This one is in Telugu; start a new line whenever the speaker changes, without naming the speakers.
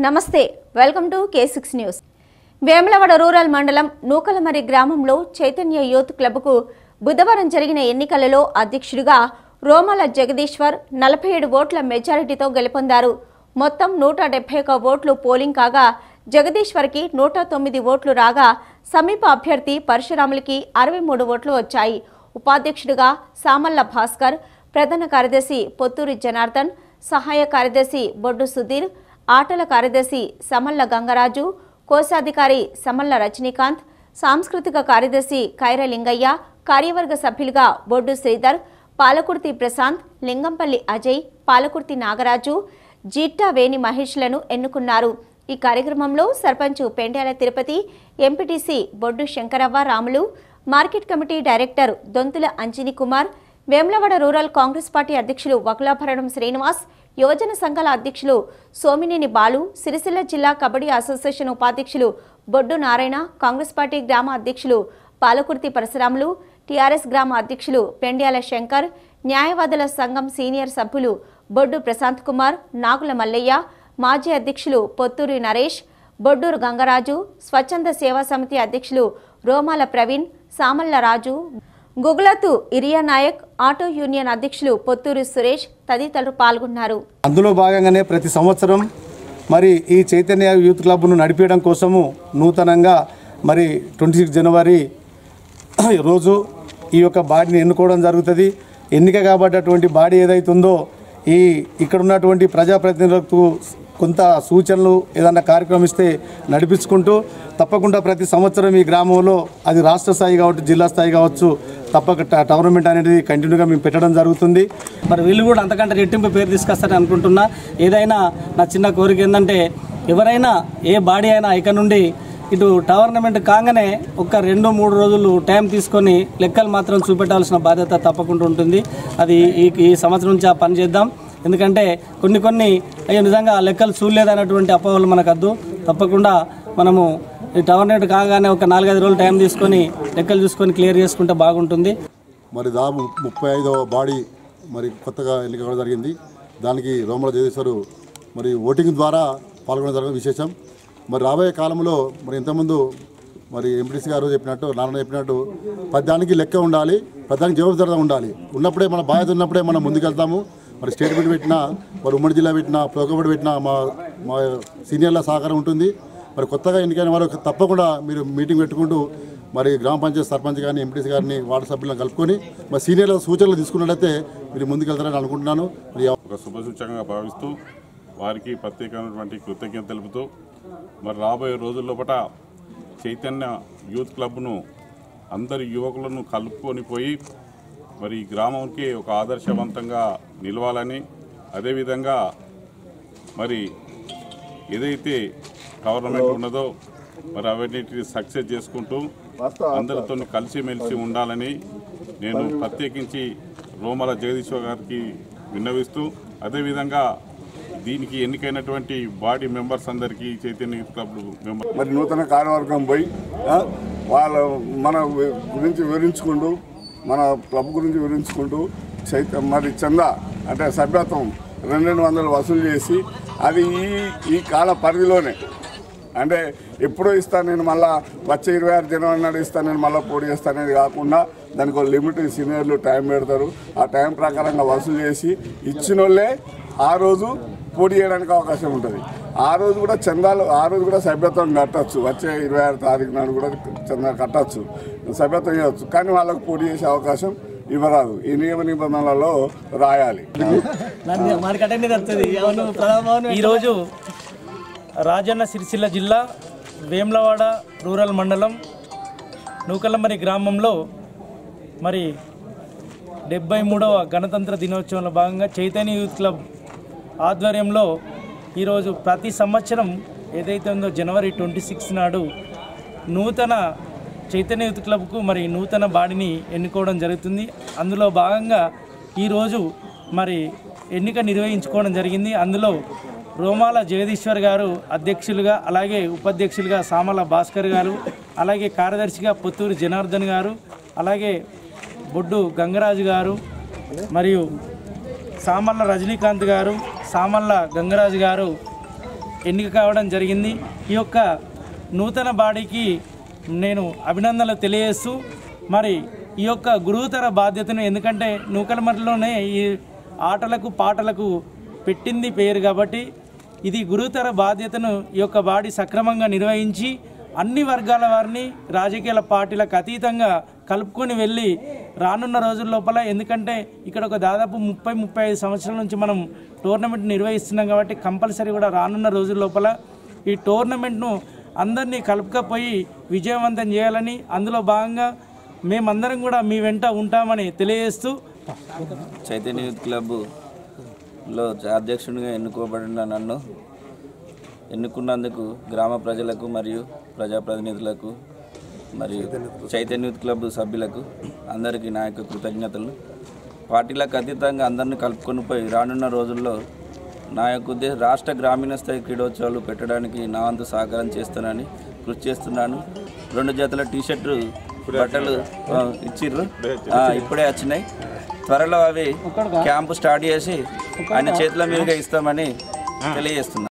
నమస్తే welcome to K six news Vemulawada rural మండలం నూకలమరి గ్రామంలో చైతన్య యూత్ క్లబ్కు బుధవారం జరిగిన ఎన్నికలలో అధ్యక్షుడిగా రోమల జగదీశ్వర్ నలభై ఏడు ఓట్ల మెజారిటీతో గెలుపొందారు మొత్తం నూట డెబ్బై ఒక ఓట్లు పోలింగ్ కాగా జగదీశ్వర్కి నూట తొమ్మిది ఓట్లు రాగా సమీప అభ్యర్థి పరశురాములకి అరవై మూడు ఓట్లు వచ్చాయి ఉపాధ్యక్షుడిగా సామల్ల భాస్కర్ ప్రధాన కార్యదర్శి పొత్తూరి జనార్దన్ సహాయ కార్యదర్శి బొడ్డు సుధీర్ ఆటల కార్యదర్శి సమల్ల గంగరాజు కోశాధికారి సమల్ల రజనీకాంత్ సాంస్కృతిక కార్యదర్శి కైర లింగయ్య కార్యవర్గ సభ్యులుగా బొడ్డు శ్రీధర్ పాలకుర్తి ప్రశాంత్ లింగంపల్లి అజయ్ పాలకుర్తి నాగరాజు జీట్టా వేణి మహేష్లను ఎన్నుకున్నారు ఈ కార్యక్రమంలో sarpanch Pendyala Tirupati MPTC Boddu Shankaravva Ramulu market committee director Donthula Anjani Kumar Vemulawada rural Congress party అధ్యక్షులు వకులాభరణం శ్రీనివాస్ యువజన సంఘాల అధ్యక్షులు సోమినేని బాలు సిరిసిల్ల జిల్లా కబడ్డీ అసోసియేషన్ ఉపాధ్యక్షులు బొడ్డు నారాయణ కాంగ్రెస్ పార్టీ గ్రామ అధ్యక్షులు పాలకుర్తి పరశురాములు టీఆర్ఎస్ గ్రామ అధ్యక్షులు పెండ్యాల శంకర్ న్యాయవాదుల సంఘం సీనియర్ సభ్యులు బొడ్డు ప్రశాంత్ కుమార్ నాగుల మల్లయ్య మాజీ అధ్యక్షులు పొత్తూరి నరేష్ బొడ్డూరు గంగరాజు స్వచ్ఛంద సేవా సమితి అధ్యక్షులు రోమాల ప్రవీణ్ సామల్ల రాజు గుగులతు ఇరియా నాయక్ ఆటో యూనియన్ అధ్యక్షులు పొత్తూరి సురేష్ తదితరులు పాల్గొన్నారు
అందులో భాగంగానే ప్రతి సంవత్సరం మరి ఈ చైతన్య యూత్ క్లబ్ను నడిపించడం కోసము నూతనంగా మరి ట్వంటీ సిక్స్ జనవరి రోజు ఈ యొక్క బాడీని ఎన్నుకోవడం జరుగుతుంది ఎన్నిక కాబట్టటువంటి బాడీ ఏదైతుందో ఈ ఇక్కడ ఉన్నటువంటి ప్రజాప్రతినిధులకు కొంత సూచనలు ఏదన్నా కార్యక్రమం ఇస్తే నడిపించుకుంటూ తప్పకుండా ప్రతి సంవత్సరం ఈ గ్రామంలో అది రాష్ట్ర స్థాయి కావచ్చు జిల్లా స్థాయి కావచ్చు తప్పక ట- టోర్నమెంట్ అనేది కంటిన్యూగా మేము పెట్టడం జరుగుతుంది
మరి వీళ్ళు కూడా అంతకంటే రెట్టింపు పేరు తీసుకొస్తారని అనుకుంటున్నా ఏదైనా నా చిన్న కోరిక ఏంటంటే ఎవరైనా ఏ బాడీ అయినా ఇక నుండి ఇటు టోర్నమెంట్ కాగానే ఒక రెండు మూడు రోజులు టైం తీసుకొని లెక్కలు మాత్రం చూపెట్టాల్సిన బాధ్యత తప్పకుండా ఉంటుంది అది ఈ ఈ సంవత్సరం నుంచి ఆ పని చేద్దాం ఎందుకంటే కొన్ని కొన్ని అయ్యో నిజంగా ఆ లెక్కలు చూడలేదన్నటువంటి అపోహలు మనకు వద్దు తప్పకుండా మనము ఈ టోర్నమెంట్ కాగానే ఒక నాలుగైదు రోజులు టైం తీసుకొని లెక్కలు చూసుకొని క్లియర్ చేసుకుంటే బాగుంటుంది
మరి దాదాపు ముప్పై ఐదవ బాడీ మరి కొత్తగా ఎన్నిక కావడం జరిగింది దానికి రోమల జగదీశ్వరు మరి ఓటింగ్ ద్వారా పాల్గొనడం జరగడం విశేషం మరి రాబోయే కాలంలో మరి ఇంతకుముందు మరి ఎంపీటీసీ గారు చెప్పినట్టు నాన్న చెప్పినట్టు పద్యానికి లెక్క ఉండాలి పద్యానికి జవాబుదారిగా ఉండాలి ఉన్నప్పుడే మన బాధ్యత ఉన్నప్పుడే మనం ముందుకెళ్తాము మరి స్టేట్ బిడ్ పెట్టినా మరి ఉమ్మడి జిల్లా పెట్టినా ప్రోకబడి పెట్టినా మా మా సీనియర్ల సహకారం ఉంటుంది మరి కొత్తగా ఎన్నికైన వారు తప్పకుండా మీరు మీటింగ్ పెట్టుకుంటూ మరి గ్రామ పంచాయతీ సర్పంచ్ గారిని ఎంపీటీసీ గారిని వార్డు సభ్యులను కలుపుకొని మరి సీనియర్ల సూచనలు తీసుకున్నట్లయితే మీరు ముందుకెళ్తారని అనుకుంటున్నాను మరి ఈ
ఒక శుభసూచకంగా భావిస్తూ వారికి ప్రత్యేకమైనటువంటి కృతజ్ఞత తెలుపుతూ మరి రాబోయే రోజుల్లోపట చైతన్య యూత్ క్లబ్ను అందరి యువకులను కలుపుకొని పోయి మరి ఈ గ్రామంకి ఒక ఆదర్శవంతంగా నిలవాలని అదేవిధంగా మరి ఏదైతే గవర్నమెంట్ ఉన్నదో మరి అవన్నిటిని సక్సెస్ చేసుకుంటూ అందరితో కలిసిమెలిసి ఉండాలని నేను ప్రత్యేకించి రోమల జగదీశ్వర్ గారికి విన్నవిస్తూ అదేవిధంగా దీనికి ఎన్నికైనటువంటి బాడీ మెంబర్స్ అందరికీ చైతన్య యూత్ క్లబ్ మెంబర్
మరి నూతన కార్యవర్గం పోయి ఆ, వాళ్ళ మన వి- గురించి వివరించుకుంటూ మన క్లబ్ గురించి వివరించుకుంటూ చైత మరి చందా అంటే సభ్యత్వం రెండు రెండు వందలు వసూలు చేసి అది ఈ ఈ కాల పరిధిలోనే అంటే ఎప్పుడో ఇస్తాను నేను మళ్ళా వచ్చే ఇరవై ఆరు జనవరి నాడు ఇస్తాను నేను మళ్ళీ పోటీ చేస్తాను అనేది కాకుండా దానికి ఒక లిమిట్ సీనియర్లు టైం పెడతారు ఆ టైం ప్రకారంగా వసూలు చేసి ఇచ్చిన వాళ్ళే ఆ రోజు పోటీ చేయడానికి అవకాశం ఉంటుంది ఆ రోజు కూడా చందాలు ఆ రోజు కూడా సభ్యత్వం కట్టచ్చు వచ్చే ఇరవై ఆరు తారీఖు నాడు కూడా చందా కట్టచ్చు సభ్యత్వం చేయవచ్చు కానీ వాళ్ళకు పోటీ చేసే అవకాశం ఇవ్వరాదు ఈ నియమ నిబంధనలలో రాయాలి
ఈరోజు రాజన్న సిరిసిల్ల జిల్లా వేములవాడ రూరల్ మండలం నూకలమరి గ్రామంలో మరి డెబ్బై మూడవ గణతంత్ర దినోత్సవంలో భాగంగా చైతన్య యూత్ క్లబ్ ఆధ్వర్యంలో ఈరోజు ప్రతి సంవత్సరం ఏదైతే ఉందో జనవరి ట్వంటీ సిక్స్ నాడు నూతన చైతన్య యూత్ క్లబ్కు మరి నూతన బాడీని ఎన్నుకోవడం జరుగుతుంది అందులో భాగంగా ఈరోజు మరి ఎన్నిక నిర్వహించుకోవడం జరిగింది అందులో రోమాల జగదీశ్వర్ గారు అధ్యక్షులుగా అలాగే ఉపాధ్యక్షులుగా సామల భాస్కర్ గారు అలాగే కార్యదర్శిగా పుత్తూరు జనార్దన్ గారు అలాగే బొడ్డు గంగరాజు గారు మరియు సామల్ల రజనీకాంత్ గారు సామల్ల గంగరాజు గారు ఎన్నిక కావడం జరిగింది ఈ యొక్క నూతన బాడీకి నేను అభినందనలు తెలియజేస్తూ మరి ఈ యొక్క గురువుతర బాధ్యతను ఎందుకంటే నూకలమరిలోనే ఈ ఆటలకు పాటలకు పెట్టింది పేరు కాబట్టి ఇది గురుతర బాధ్యతను ఈ యొక్క బాడీ సక్రమంగా నిర్వహించి అన్ని వర్గాల వారిని రాజకీయాల పార్టీలకు అతీతంగా కలుపుకొని వెళ్ళి రానున్న రోజుల లోపల ఎందుకంటే ఇక్కడ ఒక దాదాపు ముప్పై ముప్పై ఐదు సంవత్సరాల నుంచి మనం టోర్నమెంట్ నిర్వహిస్తున్నాం కాబట్టి కంపల్సరీ కూడా రానున్న రోజుల లోపల ఈ టోర్నమెంట్ను అందరినీ కలుపుకపోయి విజయవంతం చేయాలని అందులో భాగంగా మేమందరం కూడా మీ వెంట ఉంటామని తెలియజేస్తూ
చైతన్య యూత్ క్లబ్లో అధ్యక్షుడిగా ఎన్నుకోబడిన నన్ను ఎన్నుకున్నందుకు గ్రామ ప్రజలకు మరియు ప్రజాప్రతినిధులకు మరియు చైతన్య యూత్ క్లబ్ సభ్యులకు అందరికీ నా యొక్క కృతజ్ఞతలు పార్టీలకు అతీతంగా అందరిని కలుపుకొని పోయి రానున్న రోజుల్లో నా యొక్క ఉద్దేశం రాష్ట్ర గ్రామీణ స్థాయి క్రీడోత్సవాలు పెట్టడానికి నా వంతు సహకారం చేస్తానని కృషి చేస్తున్నాను రెండు జతల టీషర్టు బట్టలు ఆ, ఇచ్చిర్రు ఆ, ఇప్పుడే వచ్చినాయి త్వరలో అవి క్యాంపు స్టార్ట్ చేసి ఆయన చేతుల మీదుగా ఇస్తామని తెలియజేస్తున్నాను